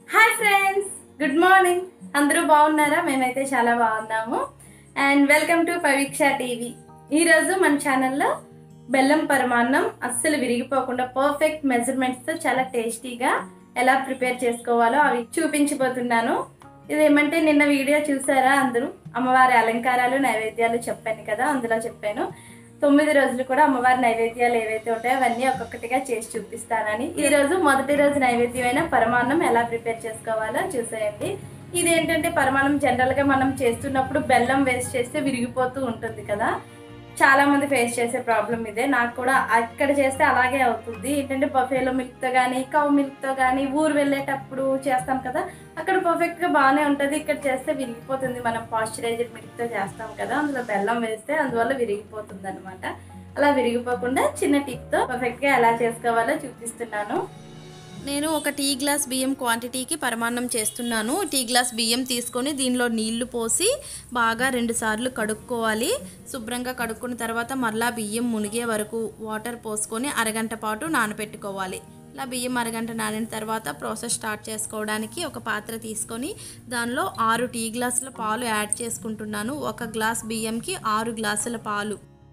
hi friends good morning అందరూ బాగున్నారా మేమైతే చాలా బాగున్నాము and welcome to Paveeksha TV ఈరోజు మన ఛానల్లో బెల్లం పరమాన్నం అస్సలు విరిగిపోకుండా పర్ఫెక్ట్ మెజర్మెంట్స్తో చాలా టేస్టీగా ఎలా ప్రిపేర్ చేసుకోవాలో అవి చూపించబోతున్నాను ఇదేమంటే నిన్న వీడియో చూసారా అందరూ అమ్మవారి అలంకారాలు నైవేద్యాలు చెప్పాను కదా అందులో చెప్పాను తొమ్మిది రోజులు కూడా అమ్మవారి నైవేద్యాలు ఏవైతే ఉంటాయో అవన్నీ ఒక్కొక్కటిగా చేసి చూపిస్తానని ఈ రోజు మొదటి రోజు నైవేద్యమైన పరమాన్నం ఎలా ప్రిపేర్ చేసుకోవాలో చూసేయండి ఇదేంటంటే పరమాన్నం జనరల్గా మనం చేస్తున్నప్పుడు బెల్లం వేస్ట్ చేస్తే విరిగిపోతూ ఉంటుంది కదా చాలా మంది ఫేస్ చేసే ప్రాబ్లం ఇదే నాకు కూడా అక్కడ చేస్తే అలాగే అవుతుంది ఏంటంటే బఫేలో మిల్క్తో కానీ కౌ మిల్క్తో కానీ ఊరు వెళ్ళేటప్పుడు చేస్తాం కదా అక్కడ పర్ఫెక్ట్గా బాగానే ఉంటుంది ఇక్కడ చేస్తే విరిగిపోతుంది మనం పాశ్చరైజ్డ్ మిల్క్తో చేస్తాం కదా అందులో బెల్లం వేస్తే అందువల్ల విరిగిపోతుంది అనమాట అలా విరిగిపోకుండా చిన్న టిప్తో పర్ఫెక్ట్గా ఎలా చేసుకోవాలో చూపిస్తున్నాను నేను ఒక టీ గ్లాస్ బియ్యం క్వాంటిటీకి పరమాన్నం చేస్తున్నాను టీ గ్లాస్ బియ్యం తీసుకొని దీనిలో నీళ్లు పోసి బాగా రెండు సార్లు కడుక్కోవాలి శుభ్రంగా కడుక్కున్న తర్వాత మరలా బియ్యం మునిగే వరకు వాటర్ పోసుకొని అరగంట పాటు నానబెట్టుకోవాలి ఇలా బియ్యం అరగంట నానిన తర్వాత ప్రాసెస్ స్టార్ట్ చేసుకోవడానికి ఒక పాత్ర తీసుకొని దానిలో ఆరు టీ గ్లాసుల పాలు యాడ్ చేసుకుంటున్నాను ఒక గ్లాస్ బియ్యంకి ఆరు గ్లాసుల పాలు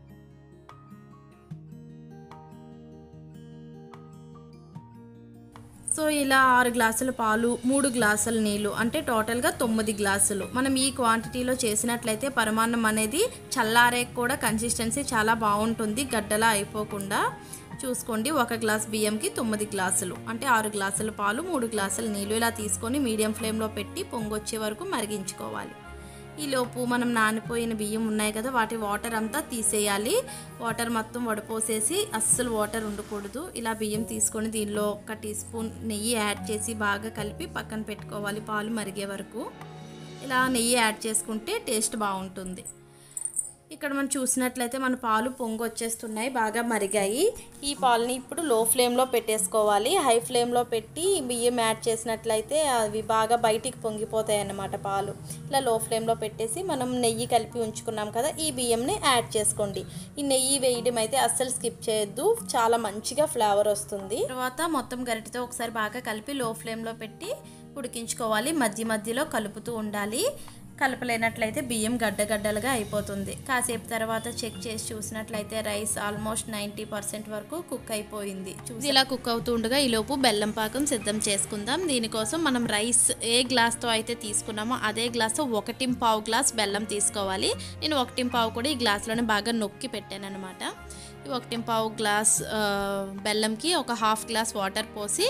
సో ఇలా ఆరు గ్లాసుల పాలు మూడు గ్లాసుల నీళ్ళు అంటే టోటల్గా తొమ్మిది గ్లాసులు మనం ఈ క్వాంటిటీలో చేసినట్లయితే పరమాన్నం అనేది చల్లారే కూడా కన్సిస్టెన్సీ చాలా బాగుంటుంది గడ్డలా అయిపోకుండా చూసుకోండి ఒక గ్లాస్ బియ్యంకి తొమ్మిది గ్లాసులు అంటే ఆరు గ్లాసుల పాలు మూడు గ్లాసుల నీళ్ళు ఇలా తీసుకొని మీడియం ఫ్లేమ్లో పెట్టి పొంగొచ్చే వరకు మరిగించుకోవాలి ఈలోపు మనం నానిపోయిన బియ్యం ఉన్నాయి కదా వాటి వాటర్ అంతా తీసేయాలి వాటర్ మొత్తం వడపోసేసి అస్సలు వాటర్ ఉండకూడదు ఇలా బియ్యం తీసుకొని దీనిలో ఒక టీ స్పూన్ నెయ్యి యాడ్ చేసి బాగా కలిపి పక్కన పెట్టుకోవాలి పాలు మరిగే వరకు ఇలా నెయ్యి యాడ్ చేసుకుంటే టేస్ట్ బాగుంటుంది ఇక్కడ మనం చూసినట్లయితే మన పాలు పొంగు వచ్చేస్తున్నాయి బాగా మరిగాయి ఈ పాలని ఇప్పుడు లో ఫ్లేమ్లో పెట్టేసుకోవాలి హై ఫ్లేమ్లో పెట్టి బియ్యం యాడ్ చేసినట్లయితే అవి బాగా బయటికి పొంగిపోతాయి అన్నమాట పాలు ఇలా లో ఫ్లేమ్లో పెట్టేసి మనం నెయ్యి కలిపి ఉంచుకున్నాం కదా ఈ బియ్యంని యాడ్ చేసుకోండి ఈ నెయ్యి వేయడం అయితే అస్సలు స్కిప్ చేయొద్దు చాలా మంచిగా ఫ్లేవర్ వస్తుంది తర్వాత మొత్తం గరిటెతో ఒకసారి బాగా కలిపి లో ఫ్లేమ్లో పెట్టి ఉడికించుకోవాలి మధ్య మధ్యలో కలుపుతూ ఉండాలి కలపలేనట్లయితే బియ్యం గడ్డగడ్డలుగా అయిపోతుంది కాసేపు తర్వాత చెక్ చేసి చూసినట్లయితే రైస్ ఆల్మోస్ట్ నైంటీ పర్సెంట్ వరకు కుక్ అయిపోయింది చూసి ఇలా కుక్ అవుతుండగా ఈలోపు బెల్లం పాకం సిద్ధం చేసుకుందాం దీనికోసం మనం రైస్ ఏ గ్లాస్తో అయితే తీసుకున్నామో అదే గ్లాస్తో ఒకటి పావు గ్లాస్ బెల్లం తీసుకోవాలి నేను ఒకటి పావు కూడా ఈ గ్లాస్లోనే బాగా నొక్కి పెట్టాను అనమాట ఈ ఒకటి పావు గ్లాస్ ఆ, బెల్లంకి ఒక హాఫ్ గ్లాస్ వాటర్ పోసి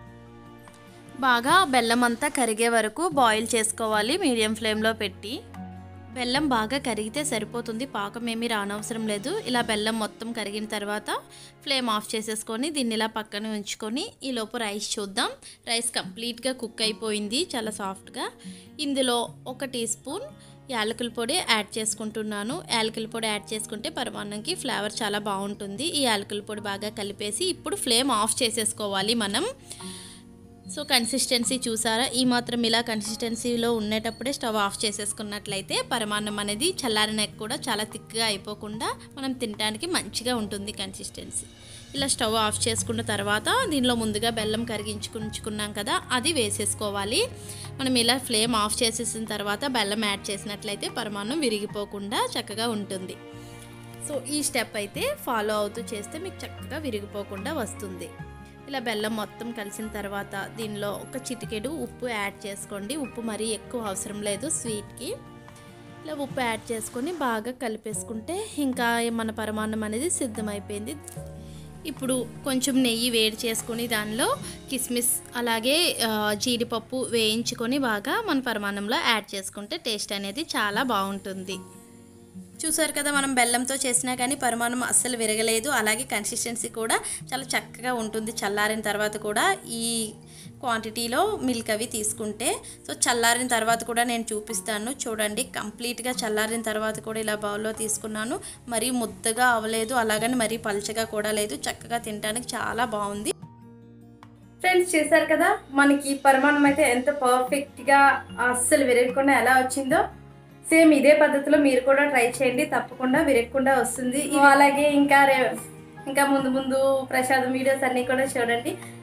బాగా బెల్లం అంతా కరిగే వరకు బాయిల్ చేసుకోవాలి మీడియం ఫ్లేమ్లో పెట్టి బెల్లం బాగా కరిగితే సరిపోతుంది పాకం ఏమీ రానవసరం లేదు ఇలా బెల్లం మొత్తం కరిగిన తర్వాత ఫ్లేమ్ ఆఫ్ చేసేసుకొని దీన్ని ఇలా పక్కన ఉంచుకొని ఈ లోపు రైస్ చూద్దాం రైస్ కంప్లీట్గా కుక్ అయిపోయింది చాలా సాఫ్ట్గా ఇందులో ఒక టీ స్పూన్ యాలకుల పొడి యాడ్ చేసుకుంటున్నాను యాలకుల పొడి యాడ్ చేసుకుంటే పరమాన్నంకి ఫ్లేవర్ చాలా బాగుంటుంది ఈ యాలకుల పొడి బాగా కలిపేసి ఇప్పుడు ఫ్లేమ్ ఆఫ్ చేసేసుకోవాలి మనం సో కన్సిస్టెన్సీ చూసారా ఈ మాత్రం ఇలా కన్సిస్టెన్సీలో ఉండేటప్పుడే స్టవ్ ఆఫ్ చేసేసుకున్నట్లయితే పరమాన్నం అనేది చల్లారిన కూడా చాలా థిక్గా అయిపోకుండా మనం తినడానికి మంచిగా ఉంటుంది కన్సిస్టెన్సీ ఇలా స్టవ్ ఆఫ్ చేసుకున్న తర్వాత దీనిలో ముందుగా బెల్లం కరిగించుకుంచుకున్నాం కదా అది వేసేసుకోవాలి మనం ఇలా ఫ్లేమ్ ఆఫ్ చేసేసిన తర్వాత బెల్లం యాడ్ చేసినట్లయితే పరమాన్నం విరిగిపోకుండా చక్కగా ఉంటుంది సో ఈ స్టెప్ అయితే ఫాలో అవుతూ చేస్తే మీకు చక్కగా విరిగిపోకుండా వస్తుంది ఇలా బెల్లం మొత్తం కలిసిన తర్వాత దీనిలో ఒక చిటికెడు ఉప్పు యాడ్ చేసుకోండి ఉప్పు మరీ ఎక్కువ అవసరం లేదు స్వీట్కి ఇలా ఉప్పు యాడ్ చేసుకొని బాగా కలిపేసుకుంటే ఇంకా మన పరమాన్నం అనేది సిద్ధమైపోయింది ఇప్పుడు కొంచెం నెయ్యి వేడి చేసుకొని దానిలో కిస్మిస్ అలాగే ఆ, జీడిపప్పు వేయించుకొని బాగా మన పరమాన్నంలో యాడ్ చేసుకుంటే టేస్ట్ అనేది చాలా బాగుంటుంది చూసారు కదా మనం బెల్లంతో చేసినా కానీ పరిమాణం అస్సలు విరగలేదు అలాగే కన్సిస్టెన్సీ కూడా చాలా చక్కగా ఉంటుంది చల్లారిన తర్వాత కూడా ఈ క్వాంటిటీలో మిల్క్ అవి తీసుకుంటే సో చల్లారిన తర్వాత కూడా నేను చూపిస్తాను చూడండి కంప్లీట్గా చల్లారిన తర్వాత కూడా ఇలా బౌల్లో తీసుకున్నాను మరీ ముద్దగా అవ్వలేదు అలాగని మరీ పలుచగా కూడా లేదు చక్కగా తినడానికి చాలా బాగుంది ఫ్రెండ్స్ చూసారు కదా మనకి పరమాన్నం అయితే ఎంత పర్ఫెక్ట్గా అస్సలు విరగకుండా ఎలా వచ్చిందో సేమ్ ఇదే పద్ధతిలో మీరు కూడా ట్రై చేయండి తప్పకుండా విరగకుండా వస్తుంది ఇవి అలాగే ఇంకా రే ఇంకా ముందు ముందు ప్రసాదం వీడియోస్ అన్నీ కూడా చూడండి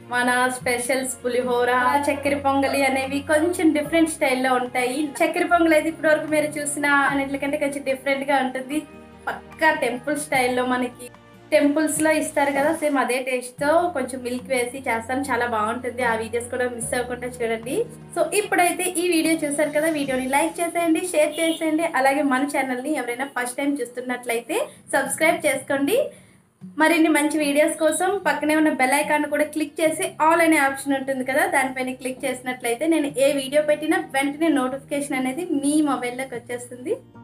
మన స్పెషల్స్ పులిహోర చక్కెర పొంగలి అనేవి కొంచెం డిఫరెంట్ స్టైల్లో ఉంటాయి చక్కెర పొంగలి అయితే ఇప్పటి వరకు మీరు చూసిన అన్నిటికంటే కొంచెం డిఫరెంట్ గా ఉంటుంది పక్కా టెంపుల్ స్టైల్లో మనకి టెంపుల్స్ లో ఇస్తారు కదా సేమ్ అదే టేస్ట్ తో కొంచెం మిల్క్ వేసి చేస్తాను చాలా బాగుంటుంది ఆ వీడియోస్ కూడా మిస్ అవ్వకుండా చూడండి సో ఇప్పుడైతే ఈ వీడియో చూసారు కదా వీడియోని లైక్ చేసేయండి షేర్ చేసేయండి అలాగే మన ఛానల్ ని ఎవరైనా ఫస్ట్ టైం చూస్తున్నట్లయితే సబ్స్క్రైబ్ చేసుకోండి మరిన్ని మంచి వీడియోస్ కోసం పక్కనే ఉన్న బెల్ ఐకాన్ కూడా క్లిక్ చేసి ఆల్ అనే ఆప్షన్ ఉంటుంది కదా దానిపైన క్లిక్ చేసినట్లయితే నేను ఏ వీడియో పెట్టినా వెంటనే నోటిఫికేషన్ అనేది మీ మొబైల్లోకి వచ్చేస్తుంది